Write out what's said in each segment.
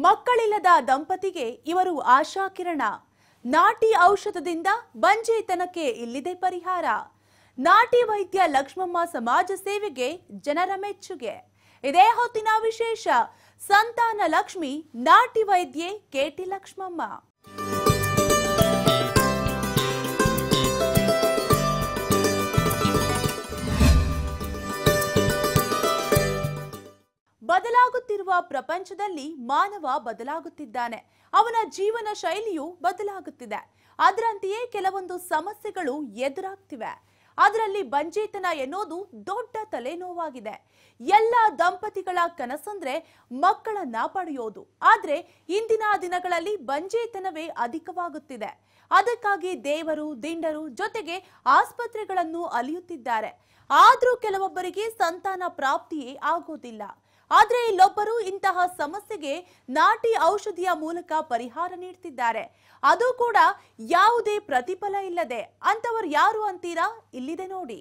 ಮಕ್ಕಳಿಲ್ಲದ ದಂಪತಿಗೆ ಇವರು ಆಶಾಕಿರಣ ನಾಟಿ ಔಷಧದಿಂದ ಬಂಜೇತನಕ್ಕೆ ಇಲ್ಲಿದೆ ಪರಿಹಾರ ನಾಟಿ ವೈದ್ಯ ಲಕ್ಷ್ಮಮ್ಮ ಸಮಾಜ ಸೇವೆಗೆ ಜನರ ಮೆಚ್ಚುಗೆ ಇದೇ ಹೊತ್ತಿನ ವಿಶೇಷ ಸಂತಾನ ಲಕ್ಷ್ಮಿ ನಾಟಿ ವೈದ್ಯೆ ಕೆಟಿ ಲಕ್ಷ್ಮಮ್ಮ ಬದಲಾಗುತ್ತಿರುವ ಪ್ರಪಂಚದಲ್ಲಿ ಮಾನವ ಬದಲಾಗುತ್ತಿದ್ದಾನೆ ಅವನ ಜೀವನ ಶೈಲಿಯು ಬದಲಾಗುತ್ತಿದೆ ಅದರಂತೆಯೇ ಕೆಲವೊಂದು ಸಮಸ್ಯೆಗಳು ಎದುರಾಗ್ತಿವೆ ಅದರಲ್ಲಿ ಬಂಜೇತನ ಎನ್ನುವುದು ದೊಡ್ಡ ತಲೆನೋವಾಗಿದೆ ಎಲ್ಲ ದಂಪತಿಗಳ ಕನಸಂದ್ರೆ ಮಕ್ಕಳನ್ನ ಪಡೆಯೋದು ಆದ್ರೆ ಇಂದಿನ ದಿನಗಳಲ್ಲಿ ಬಂಜೇತನವೇ ಅಧಿಕವಾಗುತ್ತಿದೆ ಅದಕ್ಕಾಗಿ ದೇವರು ದಿಂಡರು ಜೊತೆಗೆ ಆಸ್ಪತ್ರೆಗಳನ್ನು ಅಲಿಯುತ್ತಿದ್ದಾರೆ ಆದ್ರೂ ಕೆಲವೊಬ್ಬರಿಗೆ ಸಂತಾನ ಪ್ರಾಪ್ತಿಯೇ ಆಗೋದಿಲ್ಲ ಆದ್ರೆ ಇಲ್ಲೊಬ್ಬರು ಇಂತಹ ಸಮಸ್ಯೆಗೆ ನಾಟಿ ಔಷಧಿಯ ಮೂಲಕ ಪರಿಹಾರ ನೀಡ್ತಿದ್ದಾರೆ ಅದು ಕೂಡ ಯಾವುದೇ ಪ್ರತಿಫಲ ಇಲ್ಲದೆ ಅಂತವರು ಯಾರು ಅಂತೀರಾ ಇಲ್ಲಿದೆ ನೋಡಿ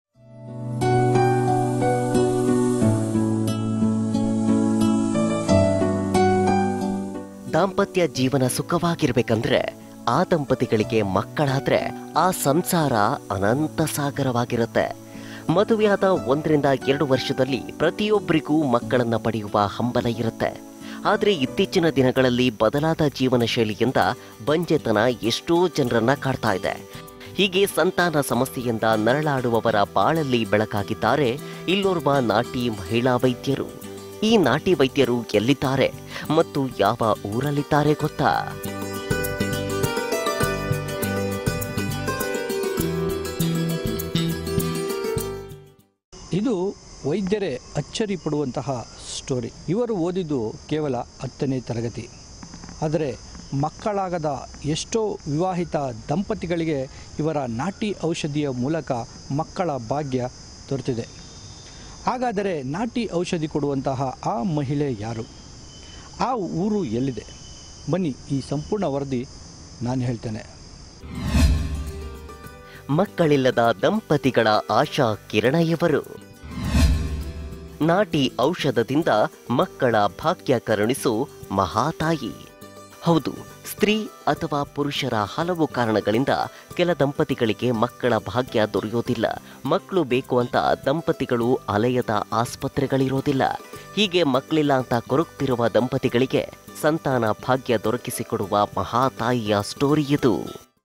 ದಾಂಪತ್ಯ ಜೀವನ ಸುಖವಾಗಿರ್ಬೇಕಂದ್ರೆ ಆ ದಂಪತಿಗಳಿಗೆ ಮಕ್ಕಳಾದ್ರೆ ಆ ಸಂಸಾರ ಅನಂತ ಸಾಗರವಾಗಿರುತ್ತೆ ಮದುವೆಯಾದ ಒಂದರಿಂದ ಎರಡು ವರ್ಷದಲ್ಲಿ ಪ್ರತಿಯೊಬ್ಬರಿಗೂ ಮಕ್ಕಳನ್ನ ಪಡೆಯುವ ಹಂಬಲ ಇರುತ್ತೆ ಆದರೆ ಇತ್ತೀಚಿನ ದಿನಗಳಲ್ಲಿ ಬದಲಾದ ಜೀವನ ಶೈಲಿಯಿಂದ ಬಂಜೆತನ ಎಷ್ಟೋ ಜನರನ್ನ ಕಾಡ್ತಾ ಇದೆ ಹೀಗೆ ಸಂತಾನ ಸಮಸ್ಯೆಯಿಂದ ನರಳಾಡುವವರ ಬಾಳಲ್ಲಿ ಬೆಳಕಾಗಿದ್ದಾರೆ ಇಲ್ಲೋರ್ವ ನಾಟಿ ಮಹಿಳಾ ವೈದ್ಯರು ಈ ನಾಟಿ ವೈದ್ಯರು ಎಲ್ಲಿದ್ದಾರೆ ಮತ್ತು ಯಾವ ಊರಲ್ಲಿದ್ದಾರೆ ಗೊತ್ತಾ ಇದು ವೈದ್ಯರೇ ಅಚ್ಚರಿ ಪಡುವಂತಹ ಸ್ಟೋರಿ ಇವರು ಓದಿದ್ದು ಕೇವಲ ಹತ್ತನೇ ತರಗತಿ ಆದರೆ ಮಕ್ಕಳಾಗದ ಎಷ್ಟೋ ವಿವಾಹಿತ ದಂಪತಿಗಳಿಗೆ ಇವರ ನಾಟಿ ಔಷಧಿಯ ಮೂಲಕ ಮಕ್ಕಳ ಭಾಗ್ಯ ದೊರೆತಿದೆ ಹಾಗಾದರೆ ನಾಟಿ ಔಷಧಿ ಕೊಡುವಂತಹ ಆ ಮಹಿಳೆ ಯಾರು ಆ ಊರು ಎಲ್ಲಿದೆ ಬನ್ನಿ ಈ ಸಂಪೂರ್ಣ ವರದಿ ನಾನು ಹೇಳ್ತೇನೆ ಮಕ್ಕಳಿಲ್ಲದ ದಂಪತಿಗಳ ಆಶಾ ಕಿರಣ ಇವರು ನಾಟಿ ಔಷಧದಿಂದ ಮಕ್ಕಳ ಭಾಗ್ಯ ಕರುಣಿಸು ಮಹಾತಾಯಿ ಹೌದು ಸ್ತ್ರೀ ಅಥವಾ ಪುರುಷರ ಹಲವು ಕಾರಣಗಳಿಂದ ಕೆಲ ದಂಪತಿಗಳಿಗೆ ಮಕ್ಕಳ ಭಾಗ್ಯ ದೊರೆಯೋದಿಲ್ಲ ಮಕ್ಕಳು ಬೇಕು ಅಂತ ದಂಪತಿಗಳು ಅಲೆಯದ ಆಸ್ಪತ್ರೆಗಳಿರೋದಿಲ್ಲ ಹೀಗೆ ಮಕ್ಕಳಿಲ್ಲ ಅಂತ ಕೊರಗ್ತಿರುವ ದಂಪತಿಗಳಿಗೆ ಸಂತಾನ ಭಾಗ್ಯ ದೊರಕಿಸಿಕೊಡುವ ಮಹಾತಾಯಿಯ ಸ್ಟೋರಿ ಇದು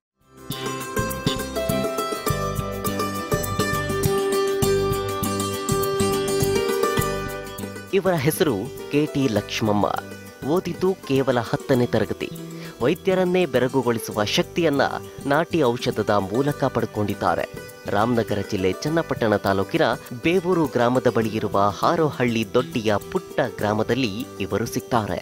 ಇವರ ಹೆಸರು ಕೆಟಿ ಲಕ್ಷ್ಮಮ್ಮ ಓದಿದ್ದು ಕೇವಲ ಹತ್ತನೇ ತರಗತಿ ವೈದ್ಯರನ್ನೇ ಬೆರಗುಗೊಳಿಸುವ ಶಕ್ತಿಯನ್ನ ನಾಟಿ ಔಷಧದ ಮೂಲಕ ಪಡ್ಕೊಂಡಿದ್ದಾರೆ ರಾಮನಗರ ಜಿಲ್ಲೆ ಚನ್ನಪಟ್ಟಣ ತಾಲೂಕಿನ ಬೇವೂರು ಗ್ರಾಮದ ಬಳಿ ಇರುವ ಹಾರೋಹಳ್ಳಿ ದೊಡ್ಡಿಯ ಪುಟ್ಟ ಗ್ರಾಮದಲ್ಲಿ ಇವರು ಸಿಗ್ತಾರೆ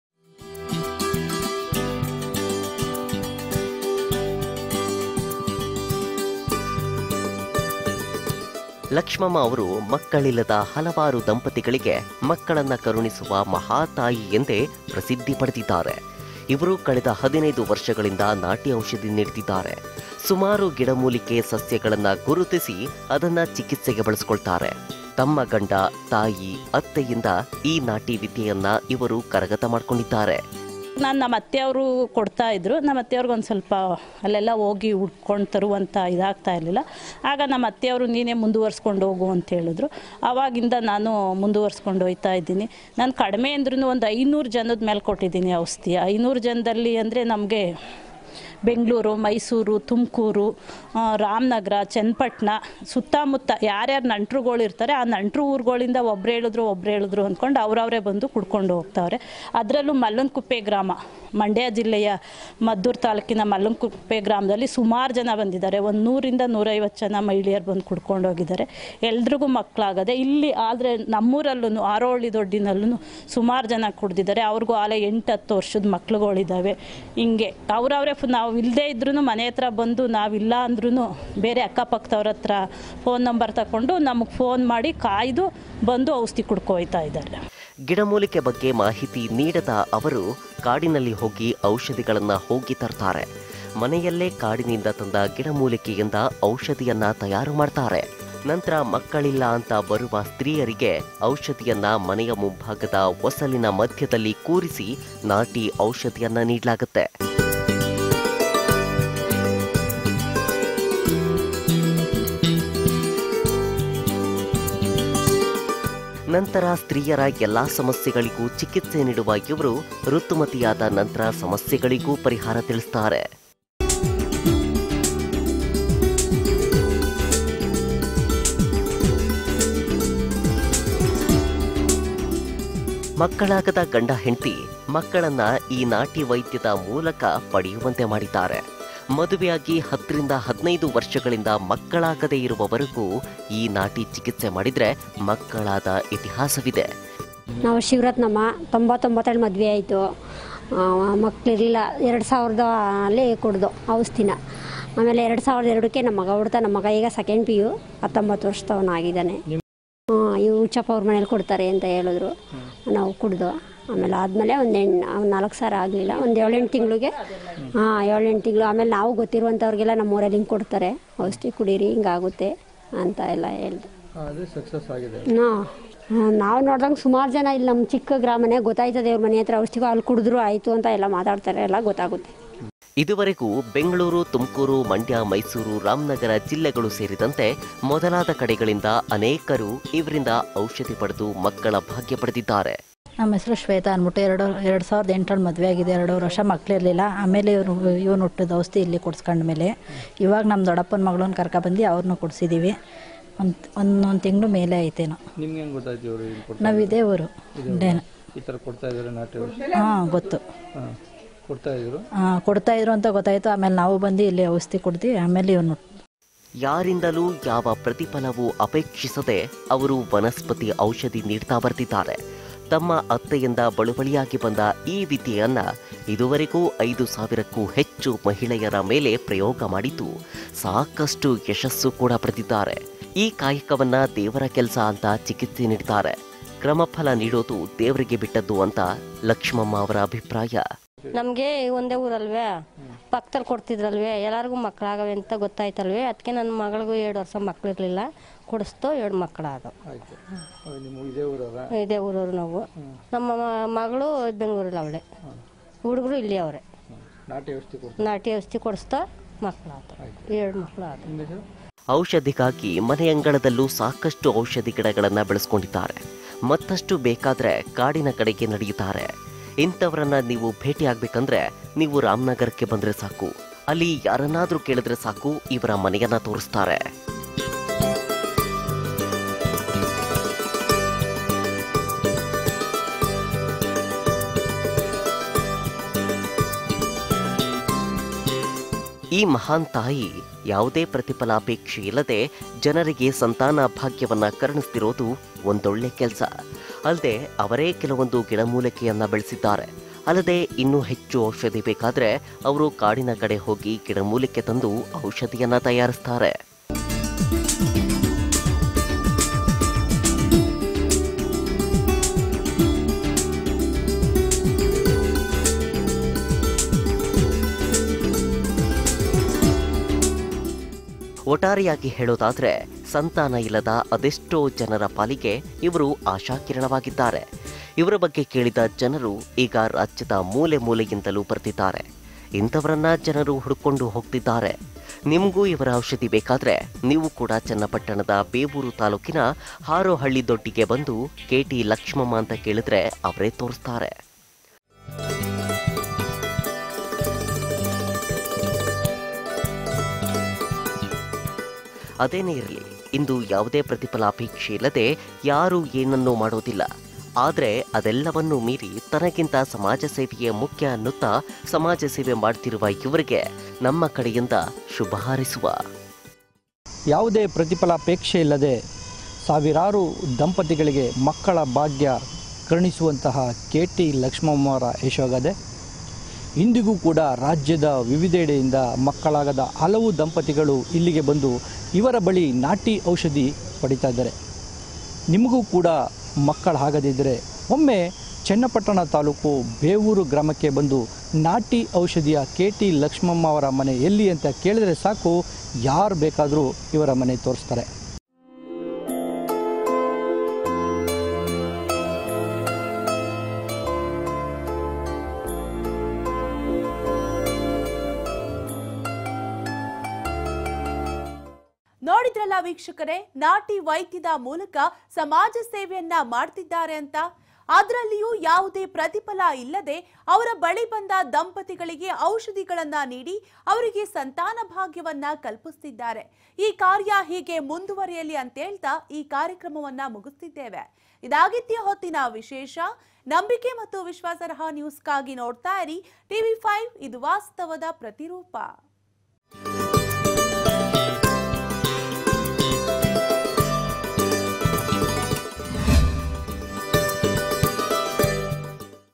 ಲಕ್ಷ್ಮಮ್ಮ ಅವರು ಮಕ್ಕಳಿಲ್ಲದ ಹಲವಾರು ದಂಪತಿಗಳಿಗೆ ಮಕ್ಕಳನ್ನ ಕರುಣಿಸುವ ಮಹಾತಾಯಿ ಎಂದೇ ಪ್ರಸಿದ್ಧಿ ಪಡೆದಿದ್ದಾರೆ ಇವರು ಕಳೆದ ಹದಿನೈದು ವರ್ಷಗಳಿಂದ ನಾಟಿ ಔಷಧಿ ನೀಡುತ್ತಿದ್ದಾರೆ ಸುಮಾರು ಗಿಡಮೂಲಿಕೆ ಸಸ್ಯಗಳನ್ನ ಗುರುತಿಸಿ ಅದನ್ನ ಚಿಕಿತ್ಸೆಗೆ ಬಳಸ್ಕೊಳ್ತಾರೆ ತಮ್ಮ ಗಂಡ ತಾಯಿ ಅತ್ತೆಯಿಂದ ಈ ನಾಟಿ ವಿದ್ಯೆಯನ್ನ ಇವರು ಕರಗತ ಮಾಡ್ಕೊಂಡಿದ್ದಾರೆ ನಾನು ನಮ್ಮ ಅತ್ತೆಯವರು ಕೊಡ್ತಾ ಇದ್ರು ನಮ್ಮ ಅತ್ತೆಯವ್ರಿಗೆ ಒಂದು ಸ್ವಲ್ಪ ಅಲ್ಲೆಲ್ಲ ಹೋಗಿ ಉಟ್ಕೊಂಡು ತರುವಂಥ ಇದಾಗ್ತಾ ಇರಲಿಲ್ಲ ಆಗ ನಮ್ಮ ಅತ್ತೆಯವರು ನೀನೇ ಮುಂದುವರ್ಸ್ಕೊಂಡು ಹೋಗು ಅಂತ ಹೇಳಿದ್ರು ಆವಾಗಿಂದ ನಾನು ಮುಂದುವರ್ಸ್ಕೊಂಡು ಹೋಗ್ತಾ ಇದ್ದೀನಿ ನಾನು ಕಡಿಮೆ ಅಂದ್ರೂ ಒಂದು ಐನೂರು ಜನದ ಮೇಲೆ ಕೊಟ್ಟಿದ್ದೀನಿ ಔಷಧಿ ಐನೂರು ಜನದಲ್ಲಿ ಅಂದರೆ ನಮಗೆ ಬೆಂಗಳೂರು ಮೈಸೂರು ತುಮಕೂರು ರಾಮನಗರ ಚನ್ನಪಟ್ಟಣ ಸುತ್ತಮುತ್ತ ಯಾರ್ಯಾರು ನಂಟ್ರುಗಳು ಇರ್ತಾರೆ ಆ ನಂಟ್ರು ಊರುಗಳಿಂದ ಒಬ್ರು ಹೇಳಿದ್ರು ಒಬ್ರು ಹೇಳಿದ್ರು ಅಂದ್ಕೊಂಡು ಅವ್ರವರೇ ಬಂದು ಕುಡ್ಕೊಂಡು ಹೋಗ್ತಾವ್ರೆ ಅದರಲ್ಲೂ ಮಲ್ಲನಕುಪ್ಪೆ ಗ್ರಾಮ ಮಂಡ್ಯ ಜಿಲ್ಲೆಯ ಮದ್ದೂರು ತಾಲೂಕಿನ ಮಲ್ಲನಕುಪ್ಪೆ ಗ್ರಾಮದಲ್ಲಿ ಸುಮಾರು ಜನ ಬಂದಿದ್ದಾರೆ ಒಂದು ನೂರಿಂದ ನೂರೈವತ್ತು ಜನ ಮಹಿಳೆಯರು ಬಂದು ಕುಡ್ಕೊಂಡು ಹೋಗಿದ್ದಾರೆ ಎಲ್ರಿಗೂ ಮಕ್ಕಳಾಗದೆ ಇಲ್ಲಿ ಆದರೆ ನಮ್ಮೂರಲ್ಲೂ ಆರೋಹಳ್ಳಿ ದೊಡ್ಡಿನಲ್ಲೂ ಸುಮಾರು ಜನ ಕುಡ್ದಿದ್ದಾರೆ ಅವ್ರಿಗೂ ಆಲೆ ಎಂಟು ಹತ್ತು ವರ್ಷದ ಮಕ್ಳುಗಳಿದ್ದಾವೆ ಹಿಂಗೆ ಅವ್ರವ್ರೆ ಫು- ನಾವು ಇಲ್ಲದೇ ಇದ್ರೂ ಮನೆ ಹತ್ರ ಬಂದು ನಾವಿಲ್ಲ ಅಂದ್ರೂ ಬೇರೆ ಅಕ್ಕಪಕ್ಕದವ್ರ ಹತ್ರ ಫೋನ್ ನಂಬರ್ ತಗೊಂಡು ನಮಗೆ ಫೋನ್ ಮಾಡಿ ಕಾಯ್ದು ಬಂದು ಔಷಧಿ ಕುಡ್ಕೊ ಹೋಯ್ತಾ ಇದ್ದಾರೆ ಗಿಡಮೂಲಿಕೆ ಬಗ್ಗೆ ಮಾಹಿತಿ ನೀಡದ ಅವರು ಕಾಡಿನಲ್ಲಿ ಹೋಗಿ ಔಷಧಿಗಳನ್ನ ಹೋಗಿ ತರ್ತಾರೆ ಮನೆಯಲ್ಲೇ ಕಾಡಿನಿಂದ ತಂದ ಗಿಡಮೂಲಿಕೆಯಿಂದ ಔಷಧಿಯನ್ನ ತಯಾರು ಮಾಡ್ತಾರೆ ನಂತರ ಮಕ್ಕಳಿಲ್ಲ ಅಂತ ಬರುವ ಸ್ತ್ರೀಯರಿಗೆ ಔಷಧಿಯನ್ನ ಮನೆಯ ಮುಂಭಾಗದ ಒಸಲಿನ ಮಧ್ಯದಲ್ಲಿ ಕೂರಿಸಿ ನಾಟಿ ಔಷಧಿಯನ್ನ ನೀಡಲಾಗುತ್ತೆ ನಂತರ ಸ್ತ್ರೀಯರ ಎಲ್ಲಾ ಸಮಸ್ಯೆಗಳಿಗೂ ಚಿಕಿತ್ಸೆ ನೀಡುವ ಇವರು ಋತುಮತಿಯಾದ ನಂತರ ಸಮಸ್ಯೆಗಳಿಗೂ ಪರಿಹಾರ ತಿಳಿಸ್ತಾರೆ ಮಕ್ಕಳಾಗದ ಗಂಡ ಹೆಂಡತಿ ಮಕ್ಕಳನ್ನ ಈ ನಾಟಿ ವೈದ್ಯದ ಮೂಲಕ ಪಡೆಯುವಂತೆ ಮಾಡಿದ್ದಾರೆ ಮದುವೆಯಾಗಿ ಹತ್ತರಿಂದ ಹದಿನೈದು ವರ್ಷಗಳಿಂದ ಮಕ್ಕಳಾಗದೇ ಇರುವವರೆಗೂ ಈ ನಾಟಿ ಚಿಕಿತ್ಸೆ ಮಾಡಿದ್ರೆ ಮಕ್ಕಳಾದ ಇತಿಹಾಸವಿದೆ ನಾವು ಶಿವರತ್ನಮ್ಮ ತೊಂಬತ್ತೊಂಬತ್ತೇಳು ಮದುವೆ ಆಯಿತು ಮಕ್ಕಳಿರಲಿಲ್ಲ ಎರಡು ಸಾವಿರದ ಅಲ್ಲಿ ಕುಡ್ದು ಔಷಧಿನ ಆಮೇಲೆ ಎರಡು ಸಾವಿರದ ಎರಡಕ್ಕೆ ನಮ್ಮ ಮಗ ಹುಡ್ತಾ ನಮ್ಮ ಮಗ ಈಗ ಸೆಕೆಂಡ್ ಪಿ ಯು ಹತ್ತೊಂಬತ್ತು ವರ್ಷದವನಾಗಿದ್ದಾನೆ ಹಾಂ ಇವು ಉಚ್ಚಪ್ಪ ಅವ್ರ ಮನೇಲಿ ಕೊಡ್ತಾರೆ ಅಂತ ಹೇಳಿದ್ರು ನಾವು ಕುಡ್ದು ಆಮೇಲೆ ಆದಮೇಲೆ ಒಂದು ಎಂಟು ನಾಲ್ಕು ಸಾವಿರ ಆಗಲಿಲ್ಲ ಒಂದು ಏಳೆಂಟು ತಿಂಗಳಿಗೆ ಹಾಂ ಏಳೆಂಟು ತಿಂಗಳು ಆಮೇಲೆ ನಾವು ಗೊತ್ತಿರುವಂಥವ್ರಿಗೆಲ್ಲ ನಮ್ಮ ಊರಲ್ಲಿ ಹಿಂಗೆ ಕೊಡ್ತಾರೆ ಔಷಧಿ ಕುಡೀರಿ ಹಿಂಗಾಗುತ್ತೆ ಅಂತ ಎಲ್ಲ ಹೇಳ್ದು ಅದು ಸಕ್ಸಸ್ ಆಗಿದೆ ನಾವು ನೋಡ್ದಂಗೆ ಸುಮಾರು ಜನ ಇಲ್ಲಿ ನಮ್ಮ ಚಿಕ್ಕ ಗ್ರಾಮನೇ ಗೊತ್ತಾಯ್ತದೆ ಅವ್ರ ಮನೆ ಹತ್ರ ಔಷಧಿಗೂ ಅಲ್ಲಿ ಕುಡಿದ್ರು ಆಯಿತು ಅಂತ ಎಲ್ಲ ಮಾತಾಡ್ತಾರೆ ಎಲ್ಲ ಗೊತ್ತಾಗುತ್ತೆ ಇದುವರೆಗೂ ಬೆಂಗಳೂರು ತುಮಕೂರು ಮಂಡ್ಯ ಮೈಸೂರು ರಾಮನಗರ ಜಿಲ್ಲೆಗಳು ಸೇರಿದಂತೆ ಮೊದಲಾದ ಕಡೆಗಳಿಂದ ಅನೇಕರು ಇವರಿಂದ ಔಷಧಿ ಪಡೆದು ಮಕ್ಕಳ ಭಾಗ್ಯ ಪಡೆದಿದ್ದಾರೆ ನಮ್ಮ ಹೆಸರು ಶ್ವೇತಾ ಅಂದ್ಬಿಟ್ಟು ಎರಡು ಎರಡು ಸಾವಿರದ ಎಂಟರಲ್ಲಿ ಮದುವೆ ಆಗಿದೆ ಎರಡೂವರೆ ವರ್ಷ ಮಕ್ಕಳಿರಲಿಲ್ಲ ಆಮೇಲೆ ಇವರು ಇವನು ಹುಟ್ಟಿದ ಔಷಧಿ ಇಲ್ಲಿ ಕೊಡ್ಸ್ಕೊಂಡ್ಮೇಲೆ ಇವಾಗ ನಮ್ಮ ದೊಡ್ಡಪ್ಪನ ಮಗಳನ್ನ ಕರ್ಕೊಬಂದು ಅವ್ರನ್ನೂ ಕೊಡಿಸಿದ್ದೀವಿ ಒಂದು ಒಂದೊಂದು ತಿಂಗಳು ಮೇಲೆ ಐತೇನೋ ನಿಮ್ಗೆ ಹೆಂಗೆ ಗೊತ್ತಾಯ್ತು ಇವರು ಇದು ಕೊಡ್ತಾ ನಾವು ಇದೇ ಊರು ಡೇನ ಈ ಥರ ಕೊಡ್ತಾ ಇದ್ದಾರೆ ನಾಟಿ ಔಷಧಿ ಹಾಂ ಗೊತ್ತು ಹಾಂ ಕೊಡ್ತಾ ಇದ್ರು ಹಾಂ ಕೊಡ್ತಾಯಿದ್ರು ಅಂತ ಗೊತ್ತಾಯಿತು ಆಮೇಲೆ ನಾವು ಬಂದು ಇಲ್ಲಿ ಔಷಧಿ ಕೊಡ್ತೀವಿ ಆಮೇಲೆ ಇವನು ಯಾರಿಂದಲೂ ಯಾವ ಪ್ರತಿಫಲವೂ ಅಪೇಕ್ಷಿಸದೆ ಅವರು ವನಸ್ಪತಿ ಔಷಧಿ ನೀಡ್ತಾ ಬರ್ತಿದ್ದಾರೆ ತಮ್ಮ ಅತ್ತೆಯಿಂದ ಬಳುವಳಿಯಾಗಿ ಬಂದ ಈ ವಿದ್ಯೆಯನ್ನ ಇದುವರೆಗೂ ಐದು ಸಾವಿರಕ್ಕೂ ಹೆಚ್ಚು ಮಹಿಳೆಯರ ಮೇಲೆ ಪ್ರಯೋಗ ಮಾಡಿದ್ದು ಸಾಕಷ್ಟು ಯಶಸ್ಸು ಕೂಡ ಪಡೆದಿದ್ದಾರೆ ಈ ಕಾಯಕವನ್ನ ದೇವರ ಕೆಲಸ ಅಂತ ಚಿಕಿತ್ಸೆ ನೀಡಿದ್ದಾರೆ ಕ್ರಮಫಲ ನೀಡೋದು ದೇವರಿಗೆ ಬಿಟ್ಟದ್ದು ಅಂತ ಲಕ್ಷ್ಮಮ್ಮ ಅವರ ಅಭಿಪ್ರಾಯ ನಮಗೆ ಒಂದೇ ಊರಲ್ವೇ ಪಕ್ಕದಲ್ಲಿ ಕೊಡ್ತಿದ್ರಲ್ವೇ ಎಲ್ಲರಿಗೂ ಮಕ್ಕಳಾಗವೆ ಅಂತ ಗೊತ್ತಾಯ್ತಲ್ವೇ ಅದಕ್ಕೆ ನನ್ನ ಮಗಳಿಗೂ ಎರಡು ವರ್ಷ ಮಕ್ಕಳಿರಲಿಲ್ಲ ಕೊಡಿಸ್ತು ಎರಡು ಮಕ್ಕಳಾದವು ಆಯಿತು ನಿಮ್ಮ ಇದೇ ಊರಲ್ಲ ಇದೇ ಊರವ್ರು ನಾವು ನಮ್ಮ ಮ- ಮಗಳು ಬೆಂಗಳೂರಲ್ಲಿ ಅವಳೆ ಹುಡುಗರು ಇಲ್ಲಿ ಅವರೇ ನಾಟಿ ಔಷಧಿ ಕೊಡ್ತಾ ನಾಟಿ ಔಷಧಿ ಕೊಡಿಸ್ತಾ ಮಕ್ಕಳಾದವು ಎರಡು ಮಕ್ಕಳಾದವು ನಿಮ್ಮ ಹೆಸರು ಔಷಧಿಗಾಗಿ ಮನೆ ಅಂಗಳದಲ್ಲೂ ಸಾಕಷ್ಟು ಔಷಧಿ ಗಿಡಗಳನ್ನ ಬೆಳೆಸ್ಕೊಂಡಿದ್ದಾರೆ ಮತ್ತಷ್ಟು ಬೇಕಾದ್ರೆ ಕಾಡಿನ ಕಡೆಗೆ ನಡೆಯುತ್ತಾರೆ ಇಂಥವರನ್ನ ನೀವು ಭೇಟಿ ಆಗ್ಬೇಕಂದ್ರೆ ನೀವು ರಾಮನಗರಕ್ಕೆ ಬಂದ್ರೆ ಸಾಕು ಅಲ್ಲಿ ಯಾರನ್ನಾದ್ರೂ ಕೇಳಿದ್ರೆ ಸಾಕು ಇವರ ಮನೆಯನ್ನ ತೋರಿಸ್ತಾರೆ ಈ ಮಹಾನ್ ತಾಯಿ ಯಾವುದೇ ಪ್ರತಿಫಲಾಪೇಕ್ಷೆ ಇಲ್ಲದೆ ಜನರಿಗೆ ಸಂತಾನ ಭಾಗ್ಯವನ್ನ ಕರುಣಿಸ್ತಿರೋದು ಒಂದೊಳ್ಳೆ ಕೆಲಸ ಅಲ್ಲದೆ ಅವರೇ ಕೆಲವೊಂದು ಗಿಡಮೂಲಿಕೆಯನ್ನ ಬೆಳೆಸಿದ್ದಾರೆ ಅಲ್ಲದೆ ಇನ್ನೂ ಹೆಚ್ಚು ಔಷಧಿ ಬೇಕಾದ್ರೆ ಅವರು ಕಾಡಿನ ಕಡೆ ಹೋಗಿ ಗಿಡಮೂಲಿಕೆ ತಂದು ಔಷಧಿಯನ್ನ ತಯಾರಿಸ್ತಾರೆ ಒಟ್ಟಾರೆಯಾಗಿ ಹೇಳೋದಾದ್ರೆ ಸಂತಾನ ಇಲ್ಲದ ಅದೆಷ್ಟೋ ಜನರ ಪಾಲಿಗೆ ಇವರು ಆಶಾಕಿರಣವಾಗಿದ್ದಾರೆ ಇವರ ಬಗ್ಗೆ ಕೇಳಿದ ಜನರು ಈಗ ರಾಜ್ಯದ ಮೂಲೆ ಮೂಲೆಯಿಂದಲೂ ಬರ್ತಿದ್ದಾರೆ ಇಂಥವರನ್ನ ಜನರು ಹುಡುಕೊಂಡು ಹೋಗ್ತಿದ್ದಾರೆ ನಿಮಗೂ ಇವರ ಔಷಧಿ ಬೇಕಾದ್ರೆ ನೀವು ಕೂಡ ಚನ್ನಪಟ್ಟಣದ ಬೇವೂರು ತಾಲೂಕಿನ ಹಾರೋಹಳ್ಳಿ ದೊಡ್ಡಿಗೆ ಬಂದು ಕೆಟಿ ಲಕ್ಷ್ಮಮ್ಮ ಅಂತ ಕೇಳಿದ್ರೆ ಅವರೇ ತೋರಿಸ್ತಾರೆ ಅದೇನೇ ಇರಲಿ ಇಂದು ಯಾವುದೇ ಪ್ರತಿಫಲಾಪೇಕ್ಷೆ ಇಲ್ಲದೆ ಯಾರೂ ಏನನ್ನೂ ಮಾಡೋದಿಲ್ಲ ಆದರೆ ಅದೆಲ್ಲವನ್ನೂ ಮೀರಿ ತನಗಿಂತ ಸಮಾಜ ಸೇವೆಯೇ ಮುಖ್ಯ ಅನ್ನುತ್ತಾ ಸಮಾಜ ಸೇವೆ ಮಾಡ್ತಿರುವ ಇವರಿಗೆ ನಮ್ಮ ಕಡೆಯಿಂದ ಶುಭ ಹಾರೈಸುವ ಯಾವುದೇ ಪ್ರತಿಫಲಾಪೇಕ್ಷೆ ಇಲ್ಲದೆ ಸಾವಿರಾರು ದಂಪತಿಗಳಿಗೆ ಮಕ್ಕಳ ಭಾಗ್ಯ ಕರುಣಿಸುವಂತಹ ಕೆ ಟಿ ಲಕ್ಷ್ಮಮ್ಮವರ ಯಶೋಗಾದೆ ಇಂದಿಗೂ ಕೂಡ ರಾಜ್ಯದ ವಿವಿಧೆಡೆಯಿಂದ ಮಕ್ಕಳಾಗದ ಹಲವು ದಂಪತಿಗಳು ಇಲ್ಲಿಗೆ ಬಂದು ಇವರ ಬಳಿ ನಾಟಿ ಔಷಧಿ ಪಡಿತಾ ಇದ್ದಾರೆ ನಿಮಗೂ ಕೂಡ ಮಕ್ಕಳಾಗದಿದ್ದರೆ ಒಮ್ಮೆ ಚನ್ನಪಟ್ಟಣ ತಾಲೂಕು ಬೇವೂರು ಗ್ರಾಮಕ್ಕೆ ಬಂದು ನಾಟಿ ಔಷಧಿಯ ಕೆ ಟಿ ಲಕ್ಷ್ಮಮ್ಮ ಅವರ ಮನೆ ಎಲ್ಲಿ ಅಂತ ಕೇಳಿದರೆ ಸಾಕು ಯಾರು ಬೇಕಾದರೂ ಇವರ ಮನೆ ತೋರಿಸ್ತಾರೆ ನೋಡಿದ್ರಲ್ಲ ವೀಕ್ಷಕರೇ ನಾಟಿ ವೈದ್ಯದ ಮೂಲಕ ಸಮಾಜ ಸೇವೆಯನ್ನ ಮಾಡ್ತಿದ್ದಾರೆ ಅಂತ ಅದರಲ್ಲಿಯೂ ಯಾವುದೇ ಪ್ರತಿಫಲ ಇಲ್ಲದೆ ಅವರ ಬಳಿ ಬಂದ ದಂಪತಿಗಳಿಗೆ ಔಷಧಿಗಳನ್ನ ನೀಡಿ ಅವರಿಗೆ ಸಂತಾನ ಭಾಗ್ಯವನ್ನ ಕಲ್ಪಿಸ್ತಿದ್ದಾರೆ ಈ ಕಾರ್ಯ ಹೀಗೆ ಮುಂದುವರಿಯಲಿ ಅಂತ ಹೇಳ್ತಾ ಈ ಕಾರ್ಯಕ್ರಮವನ್ನ ಮುಗಿಸ್ತಿದ್ದೇವೆ ಇದಾಗಿತ್ಯ ಹೊತ್ತಿನ ವಿಶೇಷ ನಂಬಿಕೆ ಮತ್ತು ವಿಶ್ವಾಸಾರ್ಹ ನ್ಯೂಸ್ಗಾಗಿ ನೋಡ್ತಾ ಇರಿ ಟಿವಿ ಫೈವ್ ಇದು ವಾಸ್ತವದ ಪ್ರತಿರೂಪ